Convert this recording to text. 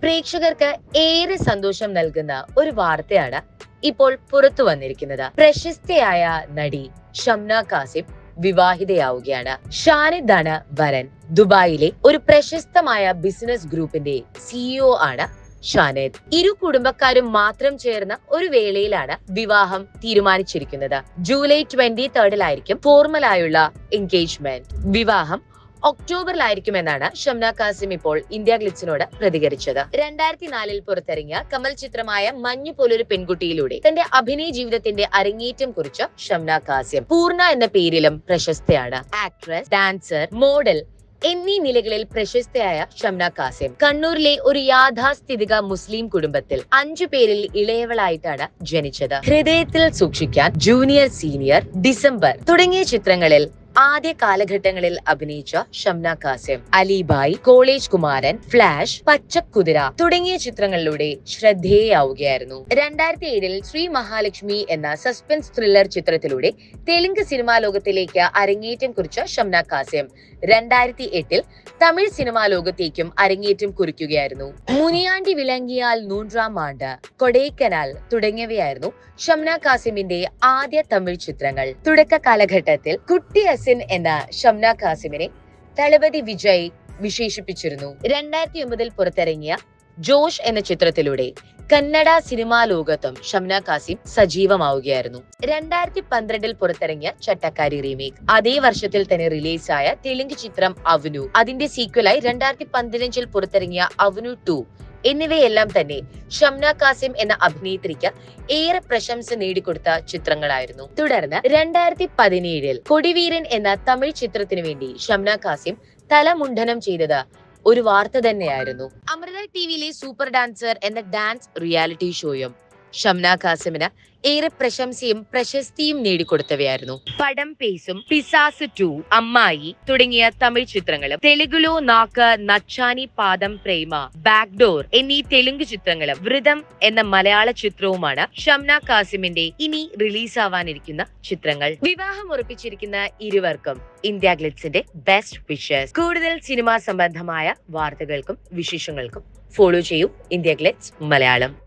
പ്രേക്ഷകർക്ക് ഏറെ സന്തോഷം നൽകുന്ന ഒരു വാർത്തയാണ് ഇപ്പോൾ പുറത്തു വന്നിരിക്കുന്നത് പ്രശസ്തയായ നടി ഷംന കാസിം വിവാഹിതയാവുകയാണ് ഷാനിദാണ് വരൻ ദുബായിലെ ഒരു പ്രശസ്തമായ ബിസിനസ് ഗ്രൂപ്പിന്റെ സിഇഒ ആണ് ഷാനിദ് ഇരു കുടുംബക്കാരും മാത്രം ചേർന്ന ഒരു വേളയിലാണ് വിവാഹം തീരുമാനിച്ചിരിക്കുന്നത് ജൂലൈ ട്വന്റി തേർഡിലായിരിക്കും ഫോർമലായുള്ള എൻഗേജ്മെന്റ് വിവാഹം ഒക്ടോബറിലായിരിക്കുമെന്നാണ് ഷംന കാസിം ഇപ്പോൾ ഇന്ത്യ ഗ്ലിറ്റ്സിനോട് പ്രതികരിച്ചത് രണ്ടായിരത്തി നാലിൽ പുറത്തിറങ്ങിയ കമൽ ചിത്രമായ മഞ്ഞു പോലൊരു പെൺകുട്ടിയിലൂടെ തന്റെ അഭിനയ ജീവിതത്തിന്റെ അരങ്ങേറ്റം കുറിച്ച ഷംന കാസിം പൂർണ്ണ എന്ന പേരിലും പ്രശസ്തയാണ് ആക്ട്രസ് ഡാൻസർ മോഡൽ എന്നീ നിലകളിൽ പ്രശസ്തയായ ഷംന കാസിം കണ്ണൂരിലെ ഒരു യാഥാസ്ഥിതിക മുസ്ലിം കുടുംബത്തിൽ അഞ്ചു പേരിൽ ഇളയവളായിട്ടാണ് ജനിച്ചത് ഹൃദയത്തിൽ സൂക്ഷിക്കാൻ ജൂനിയർ സീനിയർ ഡിസംബർ തുടങ്ങിയ ചിത്രങ്ങളിൽ ആദ്യ കാലഘട്ടങ്ങളിൽ അഭിനയിച്ച ഷംന കാസിം അലിബായ് കോളേജ് കുമാരൻ ഫ്ലാഷ് പച്ചക്കുതിര തുടങ്ങിയ ചിത്രങ്ങളിലൂടെ ശ്രദ്ധേയാവുകയായിരുന്നു രണ്ടായിരത്തി ഏഴിൽ ശ്രീ മഹാലക്ഷ്മി എന്ന സസ്പെൻസ് ത്രില്ലർ ചിത്രത്തിലൂടെ തെലുങ്ക് സിനിമാ ലോകത്തിലേക്ക് അരങ്ങേറ്റം കുറിച്ച ഷംന കാസിം രണ്ടായിരത്തി എട്ടിൽ തമിഴ് സിനിമാ ലോകത്തേക്കും അരങ്ങേറ്റം കുറിക്കുകയായിരുന്നു മുനിയാണ്ടി വിളങ്ങിയാൽ നൂറാം ആണ്ട് കൊടൈക്കനാൽ തുടങ്ങിയവയായിരുന്നു ഷംന കാസിമിന്റെ ആദ്യ തമിഴ് ചിത്രങ്ങൾ തുടക്ക കാലഘട്ടത്തിൽ കുട്ടി അസിൻ എന്ന ഷംന കാസിമിനെ തളപതി വിജയ് വിശേഷിപ്പിച്ചിരുന്നു രണ്ടായിരത്തി ഒമ്പതിൽ പുറത്തിറങ്ങിയ ജോഷ് എന്ന ചിത്രത്തിലൂടെ കന്നഡ സിനിമാ ലോകത്തും ഷംന കാസിം സജീവമാവുകയായിരുന്നു രണ്ടായിരത്തി പന്ത്രണ്ടിൽ പുറത്തിറങ്ങിയ ചട്ടക്കാരി റീമേക്ക് അതേ വർഷത്തിൽ തന്നെ റിലീസായ തെലുങ്ക് ചിത്രം അവനു അതിന്റെ സീക്വലായി രണ്ടായിരത്തി പതിനഞ്ചിൽ പുറത്തിറങ്ങിയ അവനു ടു എന്നിവയെല്ലാം തന്നെ ഷംന കാസിം എന്ന അഭിനേത്രിക്ക് ഏറെ പ്രശംസ നേടിക്കൊടുത്ത ചിത്രങ്ങളായിരുന്നു തുടർന്ന് രണ്ടായിരത്തി പതിനേഴിൽ കൊടിവീരൻ എന്ന തമിഴ് ചിത്രത്തിനു വേണ്ടി ഷംന കാസിം തലമുണ്ഡനം ചെയ്തത് ഒരു വാർത്ത തന്നെയായിരുന്നു അമൃത ടിവിയിലെ സൂപ്പർ ഡാൻസർ എന്ന ഡാൻസ് റിയാലിറ്റി ഷോയും ഷംന കാസിമിന് ഏറെ പ്രശംസയും പ്രശസ്തിയും നേടിക്കൊടുത്തവയായിരുന്നു പടം പേസും പിസാസ് ടു അമ്മായി തുടങ്ങിയ തമിഴ് ചിത്രങ്ങളും തെലുഗുലോ നാക്ക് നച്ചാനി പാദം പ്രേമ ബാക്ക്ഡോർ എന്നീ തെലുങ്ക് ചിത്രങ്ങളും വ്രതം എന്ന മലയാള ചിത്രവുമാണ് ഷംന കാസിമിന്റെ ഇനി റിലീസാവാനിരിക്കുന്ന ചിത്രങ്ങൾ വിവാഹം ഉറപ്പിച്ചിരിക്കുന്ന ഇരുവർക്കും ഇന്ത്യ ഗ്ലിറ്റ്സിന്റെ ബെസ്റ്റ് വിഷസ് കൂടുതൽ സിനിമാ സംബന്ധമായ വാർത്തകൾക്കും വിശേഷങ്ങൾക്കും ഫോളോ ചെയ്യൂ ഇന്ത്യ ഗ്ലിറ്റ്സ് മലയാളം